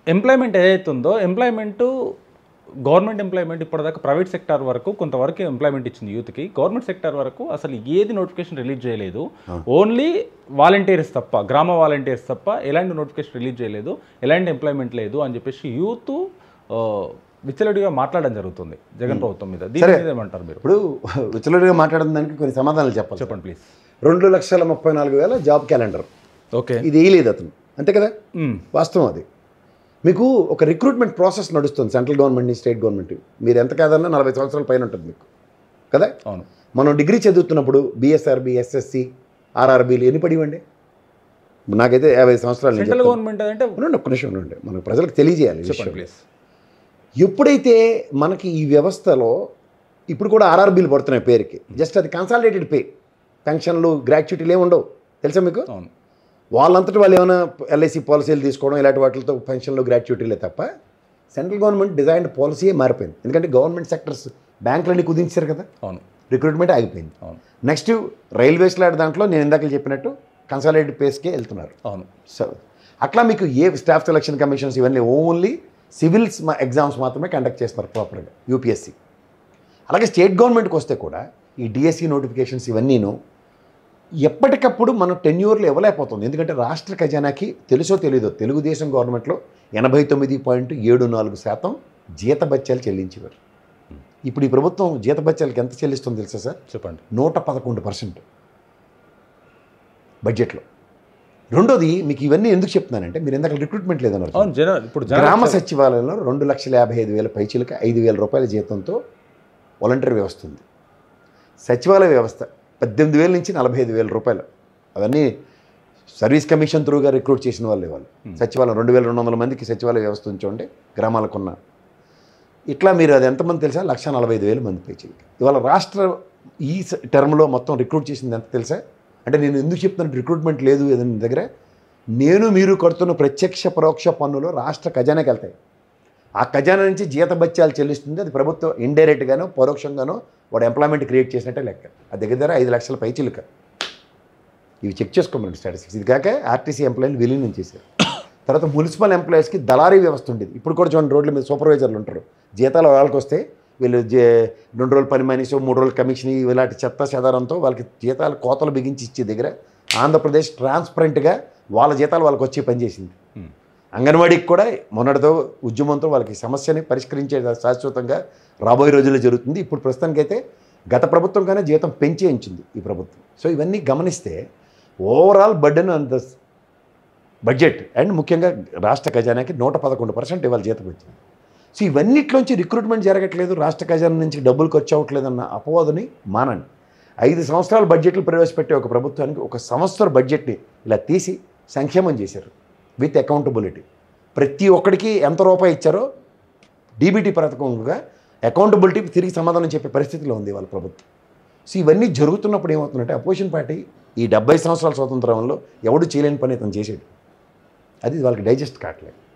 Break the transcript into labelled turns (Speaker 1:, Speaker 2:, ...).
Speaker 1: Employment ఏదైతే ఉందో employment government employment ఇప్పటిదాకా ప్రైవేట్ సెక్టార్ వరకు కొంతవరకు ఎంప్లాయ్మెంట్ ఇచ్చింది యూత్కి గవర్నమెంట్ సెక్టార్ వరకు అసలు ఏది నోటిఫికేషన్ రిలీజ్ చేయలేదు ఓన్లీ వాలంటీర్స్ తప్ప గ్రామ వాలంటీర్స్ తప్ప ఎలాంటి నోటిఫికేషన్ రిలీజ్ చేయలేదు ఎలాంటి ఎంప్లాయ్మెంట్ లేదు అని చెప్పేసి యూత్ విచ్చలడిగా మాట్లాడడం జరుగుతుంది జగన్ ప్రభుత్వం మీద దీని మీద ఏమంటారు మీరు
Speaker 2: ఇప్పుడు విచలరుగా మాట్లాడిన దానికి కొన్ని సమాధానాలు చెప్పాలి
Speaker 1: చెప్పండి ప్లీజ్
Speaker 2: రెండు లక్షల ముప్పై నాలుగు వేల జాబ్ క్యాలెండర్
Speaker 1: ఓకే
Speaker 2: ఇది వేయలేదు అతను అంతే కదా వాస్తవం అది మీకు ఒక రిక్రూట్మెంట్ ప్రాసెస్ నడుస్తుంది సెంట్రల్ గవర్నమెంట్ స్టేట్ గవర్నమెంట్ మీరు ఎంత కాదన్నా నలభై సంవత్సరాల పైన ఉంటుంది మీకు కదా
Speaker 1: అవును
Speaker 2: మనం డిగ్రీ చదువుతున్నప్పుడు బిఎస్ఆర్బి ఎస్ఎస్సి ఆర్ఆర్బీలు ఎన్ని పడివండి నాకైతే యాభై సంవత్సరాలు నేను
Speaker 1: సెంట్రల్
Speaker 2: చెప్తాను.
Speaker 1: గవర్నమెంట్ అంటే
Speaker 2: ఉండండి ఒక్క నిమిషం ఉండండి మనకు ప్రజలకు తెలియజేయాలి ఈ
Speaker 1: చెప్పండి
Speaker 2: విషయం.
Speaker 1: ప్లీజ్
Speaker 2: ఎప్పుడైతే మనకి ఈ వ్యవస్థలో ఇప్పుడు కూడా ఆర్ఆర్బీలు పడుతున్నాయి పేరుకి జస్ట్ అది కన్సాలిడేటెడ్ పే పెన్షన్లు గ్రాట్యుటీలు ఏమి ఉండవు తెలుసా మీకు
Speaker 1: అవును
Speaker 2: వాళ్ళంతటి వాళ్ళు ఏమైనా ఎల్ఐసి పాలసీలు తీసుకోవడం ఇలాంటి వాటితో పెన్షన్లు గ్రాట్యుటీలే తప్ప సెంట్రల్ గవర్నమెంట్ డిజైన్డ్ పాలసీయే మారిపోయింది ఎందుకంటే గవర్నమెంట్ సెక్టర్స్ బ్యాంకులన్నీ కుదించారు కదా
Speaker 1: అవును
Speaker 2: రిక్రూట్మెంట్ ఆగిపోయింది
Speaker 1: అవును
Speaker 2: నెక్స్ట్ రైల్వేస్ లాంటి దాంట్లో నేను ఇందాక చెప్పినట్టు కన్సాలిడేటెడ్ పేస్కే వెళ్తున్నారు
Speaker 1: అవును
Speaker 2: సో అట్లా మీకు ఏ స్టాఫ్ సెలక్షన్ కమిషన్స్ ఇవన్నీ ఓన్లీ సివిల్స్ మా ఎగ్జామ్స్ మాత్రమే కండక్ట్ చేస్తున్నారు ప్రాపర్గా యూపీఎస్సి అలాగే స్టేట్ గవర్నమెంట్కి వస్తే కూడా ఈ డిఎస్సి నోటిఫికేషన్స్ ఇవన్నీను ఎప్పటికప్పుడు మనం టెన్యూర్లు ఇవ్వలేకపోతుంది ఎందుకంటే రాష్ట్ర ఖజానాకి తెలుసో తెలీదో తెలుగుదేశం గవర్నమెంట్లో ఎనభై తొమ్మిది పాయింట్ ఏడు నాలుగు శాతం జీతభత్యాలు చెల్లించేవారు ఇప్పుడు ఈ ప్రభుత్వం జీతభత్యాలకి ఎంత చెల్లిస్తుందో తెలుసా సార్
Speaker 1: చెప్పండి
Speaker 2: నూట పదకొండు పర్సెంట్ బడ్జెట్లో రెండోది మీకు ఇవన్నీ ఎందుకు చెప్తున్నానంటే మీరు ఇందాక రిక్రూట్మెంట్ లేదన్నారు
Speaker 1: అవును జన ఇప్పుడు జన
Speaker 2: గ్రామ సచివాలయంలో రెండు లక్షల యాభై ఐదు వేల పైచీలకి ఐదు వేల రూపాయల జీతంతో వాలంటీర్ వ్యవస్థ ఉంది సచివాలయ వ్యవస్థ పద్దెనిమిది వేల నుంచి నలభై ఐదు వేల రూపాయలు అవన్నీ సర్వీస్ కమిషన్ త్రూగా రిక్రూట్ చేసిన వాళ్ళే వాళ్ళు సచివాలయం రెండు వేల రెండు వందల మందికి సచివాలయ వ్యవస్థ ఉంచండి గ్రామాలకున్న ఇట్లా మీరు అది ఎంతమంది తెలుసా లక్ష నలభై ఐదు వేల మంది పైచీలకి ఇవాళ రాష్ట్ర ఈ స- టర్మ్లో మొత్తం రిక్రూట్ చేసింది ఎంత తెలుసా అంటే నేను ఎందుకు చెప్తున్నాను రిక్రూట్మెంట్ లేదు ఏదైనా దగ్గర నేను మీరు కడుతున్న ప్రత్యక్ష పరోక్ష పన్నులు రాష్ట్ర ఖజానాకి వెళ్తాయి ఆ ఖజానా నుంచి జీతభత్యాలు చెల్లిస్తుంది అది ప్రభుత్వం ఇండైరెక్ట్గానో పరోక్షంగానో వాడు ఎంప్లాయ్మెంట్ క్రియేట్ చేసినట్టే లెక్క అది దగ్గర దగ్గర ఐదు లక్షల పైచిలుక ఇవి చెక్ చేసుకోమని స్టాటిస్టిక్స్ ఇది కాక ఆర్టీసీ ఎంప్లాయీలు విలీనం చేశారు తర్వాత మున్సిపల్ ఎంప్లాయీస్కి దళారీ వ్యవస్థ ఉండేది ఇప్పుడు కూడా చూడండి రోడ్ల మీద సూపర్వైజర్లు ఉంటారు జీతాలు వాళ్ళకి వస్తే వీళ్ళు జే రెండు రోజులు పని మనిషి మూడు రోజులు కమిషన్ ఇలాంటి చెత్త చెదారంతో వాళ్ళకి జీతాలు కోతలు బిగించి ఇచ్చే దగ్గర ఆంధ్రప్రదేశ్ ట్రాన్స్పరెంట్గా వాళ్ళ జీతాలు వాళ్ళకి వచ్చి పనిచేసింది
Speaker 1: ఉమ్.
Speaker 2: అంగన్వాడీకి కూడా మొన్నటితో ఉద్యమంతో వాళ్ళకి సమస్యని పరిష్కరించే శాశ్వతంగా రాబోయే రోజుల్లో జరుగుతుంది ఇప్పుడు ప్రస్తుతానికైతే గత ప్రభుత్వం కానీ జీతం పెంచే ఉంచింది ఈ ప్రభుత్వం సో ఇవన్నీ గమనిస్తే overall burden on the budget and ముఖ్యంగా రాష్ట్ర ఖజానాకి నూట పదకొండు పర్సెంట్ ఇవాళ జీతం వచ్చింది సో ఇవన్నిట్లోంచి రిక్రూట్మెంట్ జరగట్లేదు రాష్ట్ర ఖజానా నుంచి డబ్బులు ఖర్చు అవ్వట్లేదన్న అపవాదుని మానండి ఐదు సంవత్సరాల బడ్జెట్లు ప్రవేశపెట్టే ఒక ప్రభుత్వానికి ఒక సంవత్సర బడ్జెట్ని ఇలా తీసి సంక్షేమం చేశారు విత్ అకౌంటబిలిటీ ప్రతి ఒక్కడికి ఎంత రూపాయి ఇచ్చారో డీబీటీ పథకంగా అకౌంటబిలిటీ తిరిగి సమాధానం చెప్పే పరిస్థితిలో ఉంది వాళ్ళ ప్రభుత్వం సో ఇవన్నీ జరుగుతున్నప్పుడు ఏమవుతుందంటే అపోజిషన్ పార్టీ ఈ డెబ్బై సంవత్సరాల స్వతంత్రంలో ఎవడు చేయలేని పని ఇతను చేసాడు అది వాళ్ళకి డైజెస్ట్ కావట్లేదు